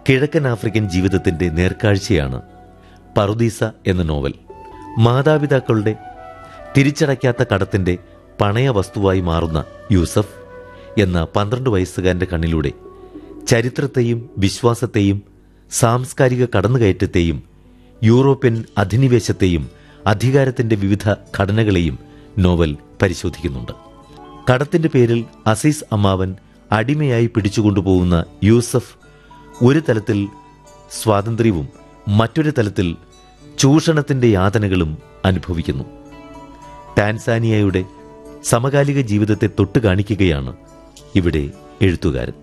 കിഴക്കൻ ആഫ്രിക്കൻ ജീവിതത്തിന്റെ നേർക്കാഴ്ചയാണ് പറുദീസ എന്ന നോവൽ മാതാപിതാക്കളുടെ തിരിച്ചടയ്ക്കാത്ത കടത്തിന്റെ പണയ വസ്തുവായി മാറുന്ന യൂസഫ് എന്ന പന്ത്രണ്ട് വയസ്സുകാരന്റെ കണ്ണിലൂടെ ചരിത്രത്തെയും വിശ്വാസത്തെയും സാംസ്കാരിക കടന്നുകയറ്റത്തെയും യൂറോപ്യൻ അധിനിവേശത്തെയും അധികാരത്തിന്റെ വിവിധ ഘടനകളെയും നോവൽ പരിശോധിക്കുന്നുണ്ട് കടത്തിന്റെ പേരിൽ അസീസ് അമ്മാവൻ അടിമയായി പിടിച്ചുകൊണ്ടുപോകുന്ന യൂസഫ് ഒരു തലത്തിൽ സ്വാതന്ത്ര്യവും മറ്റൊരു തലത്തിൽ ചൂഷണത്തിന്റെ യാതനകളും അനുഭവിക്കുന്നു ടാൻസാനിയയുടെ സമകാലിക ജീവിതത്തെ തൊട്ടു കാണിക്കുകയാണ് ഇവിടെ എഴുത്തുകാരൻ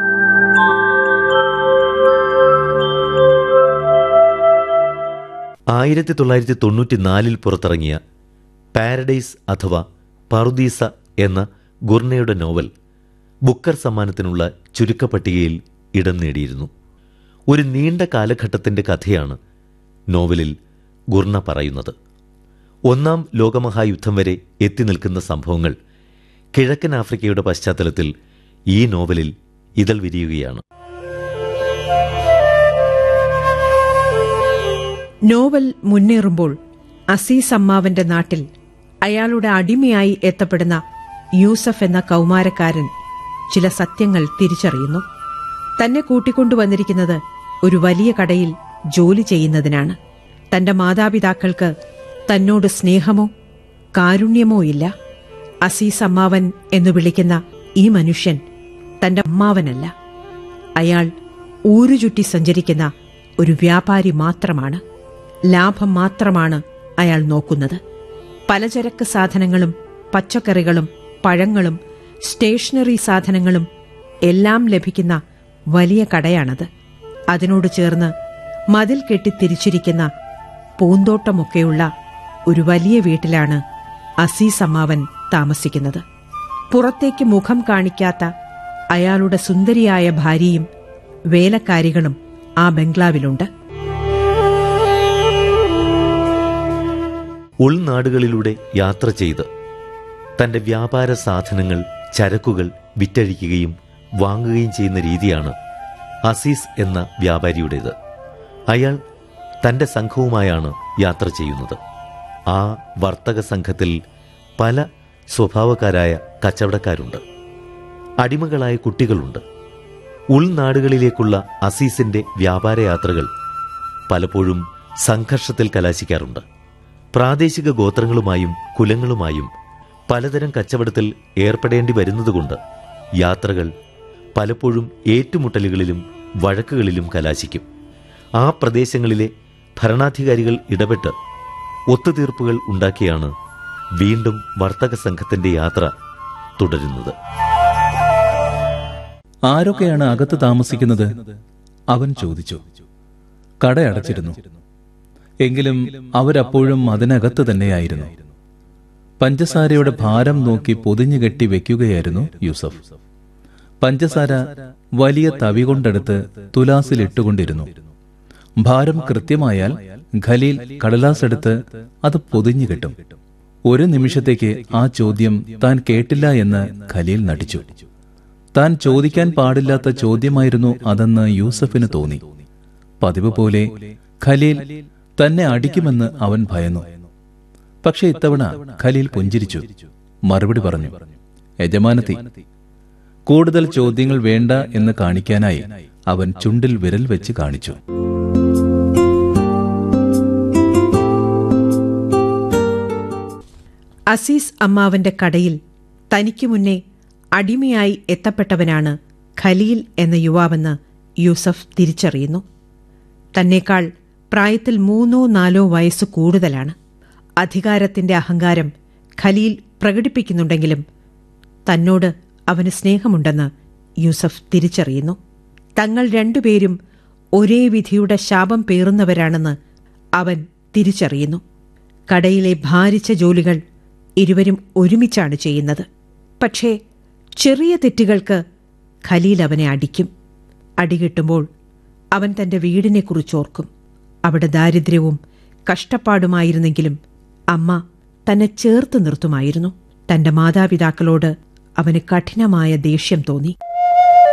ആയിരത്തി തൊള്ളായിരത്തി തൊണ്ണൂറ്റിനാലിൽ പുറത്തിറങ്ങിയ പാരഡൈസ് അഥവാ പറുദീസ എന്ന ഗുർണയുടെ നോവൽ ബുക്കർ സമ്മാനത്തിനുള്ള ചുരുക്കപ്പട്ടികയിൽ ഇടം നേടിയിരുന്നു ഒരു നീണ്ട കാലഘട്ടത്തിന്റെ കഥയാണ് നോവലിൽ ഗുർണ പറയുന്നത് ഒന്നാം ലോകമഹായുദ്ധം വരെ എത്തി നിൽക്കുന്ന സംഭവങ്ങൾ കിഴക്കൻ ആഫ്രിക്കയുടെ പശ്ചാത്തലത്തിൽ ഈ നോവലിൽ ഇതൾ വിരിയുകയാണ് നോവൽ മുന്നേറുമ്പോൾ അസീസ് അമ്മാവന്റെ നാട്ടിൽ അയാളുടെ അടിമയായി എത്തപ്പെടുന്ന യൂസഫ് എന്ന കൗമാരക്കാരൻ ചില സത്യങ്ങൾ തിരിച്ചറിയുന്നു തന്നെ കൂട്ടിക്കൊണ്ടുവന്നിരിക്കുന്നത് ഒരു വലിയ കടയിൽ ജോലി ചെയ്യുന്നതിനാണ് തന്റെ മാതാപിതാക്കൾക്ക് തന്നോട് സ്നേഹമോ കാരുണ്യമോ ഇല്ല അസീസ് അമ്മാവൻ എന്നു വിളിക്കുന്ന ഈ മനുഷ്യൻ തന്റെ അമ്മാവനല്ല അയാൾ ഊരുചുറ്റി സഞ്ചരിക്കുന്ന ഒരു വ്യാപാരി മാത്രമാണ് ലാഭം മാത്രമാണ് അയാൾ നോക്കുന്നത് പലചരക്ക് സാധനങ്ങളും പച്ചക്കറികളും പഴങ്ങളും സ്റ്റേഷനറി സാധനങ്ങളും എല്ലാം ലഭിക്കുന്ന വലിയ കടയാണത് അതിനോട് ചേർന്ന് മതിൽ കെട്ടി തിരിച്ചിരിക്കുന്ന പൂന്തോട്ടമൊക്കെയുള്ള ഒരു വലിയ വീട്ടിലാണ് അസീസ് അമ്മാവൻ താമസിക്കുന്നത് പുറത്തേക്ക് മുഖം കാണിക്കാത്ത അയാളുടെ സുന്ദരിയായ ഭാര്യയും വേലക്കാരികളും ആ ബംഗ്ലാവിലുണ്ട് ഉൾനാടുകളിലൂടെ യാത്ര ചെയ്ത് തന്റെ വ്യാപാര സാധനങ്ങൾ ചരക്കുകൾ വിറ്റഴിക്കുകയും വാങ്ങുകയും ചെയ്യുന്ന രീതിയാണ് അസീസ് എന്ന വ്യാപാരിയുടേത് അയാൾ തന്റെ സംഘവുമായാണ് യാത്ര ചെയ്യുന്നത് ആ വർത്തക സംഘത്തിൽ പല സ്വഭാവക്കാരായ കച്ചവടക്കാരുണ്ട് അടിമകളായ കുട്ടികളുണ്ട് ഉൾനാടുകളിലേക്കുള്ള അസീസിന്റെ വ്യാപാരയാത്രകൾ പലപ്പോഴും സംഘർഷത്തിൽ കലാശിക്കാറുണ്ട് പ്രാദേശിക ഗോത്രങ്ങളുമായും കുലങ്ങളുമായും പലതരം കച്ചവടത്തിൽ ഏർപ്പെടേണ്ടി വരുന്നതുകൊണ്ട് യാത്രകൾ പലപ്പോഴും ഏറ്റുമുട്ടലുകളിലും വഴക്കുകളിലും കലാശിക്കും ആ പ്രദേശങ്ങളിലെ ഭരണാധികാരികൾ ഇടപെട്ട് ഒത്തുതീർപ്പുകൾ ഉണ്ടാക്കിയാണ് വീണ്ടും വർത്തക സംഘത്തിന്റെ യാത്ര തുടരുന്നത് ആരൊക്കെയാണ് അകത്ത് താമസിക്കുന്നത് അവൻ ചോദിച്ചു കട അടച്ചിരുന്നു എങ്കിലും അവരപ്പോഴും അതിനകത്ത് തന്നെയായിരുന്നു പഞ്ചസാരയുടെ ഭാരം നോക്കി പൊതിഞ്ഞു കെട്ടി വെക്കുകയായിരുന്നു യൂസഫ് പഞ്ചസാര വലിയ തവി കൊണ്ടെടുത്ത് തുലാസിലിട്ടുകൊണ്ടിരുന്നു ഭാരം കൃത്യമായാൽ ഖലീൽ കടലാസ് എടുത്ത് അത് പൊതിഞ്ഞു കെട്ടും ഒരു നിമിഷത്തേക്ക് ആ ചോദ്യം താൻ കേട്ടില്ല എന്ന് ഖലീൽ നടിച്ചു താൻ ചോദിക്കാൻ പാടില്ലാത്ത ചോദ്യമായിരുന്നു അതെന്ന് യൂസഫിന് തോന്നി പതിവ് പോലെ ഖലീൽ തന്നെ അടിക്കുമെന്ന് അവൻ ഭയന്നു പക്ഷെ ഇത്തവണ ഖലീൽ പുഞ്ചിരിച്ചു മറുപടി പറഞ്ഞു യജമാനത്തി കൂടുതൽ ചോദ്യങ്ങൾ വേണ്ട എന്ന് കാണിക്കാനായി അവൻ ചുണ്ടിൽ വിരൽ വെച്ച് കാണിച്ചു അസീസ് അമ്മാവന്റെ കടയിൽ തനിക്കു മുന്നേ അടിമയായി എത്തപ്പെട്ടവനാണ് ഖലീൽ എന്ന യുവാവെന്ന് യൂസഫ് തിരിച്ചറിയുന്നു തന്നേക്കാൾ പ്രായത്തിൽ മൂന്നോ നാലോ വയസ്സ് കൂടുതലാണ് അധികാരത്തിന്റെ അഹങ്കാരം ഖലീൽ പ്രകടിപ്പിക്കുന്നുണ്ടെങ്കിലും തന്നോട് അവന് സ്നേഹമുണ്ടെന്ന് യൂസഫ് തിരിച്ചറിയുന്നു തങ്ങൾ രണ്ടുപേരും ഒരേ വിധിയുടെ ശാപം പേറുന്നവരാണെന്ന് അവൻ തിരിച്ചറിയുന്നു കടയിലെ ഭാരിച്ച ജോലികൾ ഇരുവരും ഒരുമിച്ചാണ് ചെയ്യുന്നത് പക്ഷേ ചെറിയ തെറ്റുകൾക്ക് ഖലീൽ അവനെ അടിക്കും അടികിട്ടുമ്പോൾ അവൻ തന്റെ വീടിനെക്കുറിച്ചോർക്കും അവിടെ ദാരിദ്ര്യവും കഷ്ടപ്പാടുമായിരുന്നെങ്കിലും അമ്മ തന്നെ ചേർത്ത് നിർത്തുമായിരുന്നു തന്റെ മാതാപിതാക്കളോട് അവന് കഠിനമായ ദേഷ്യം തോന്നി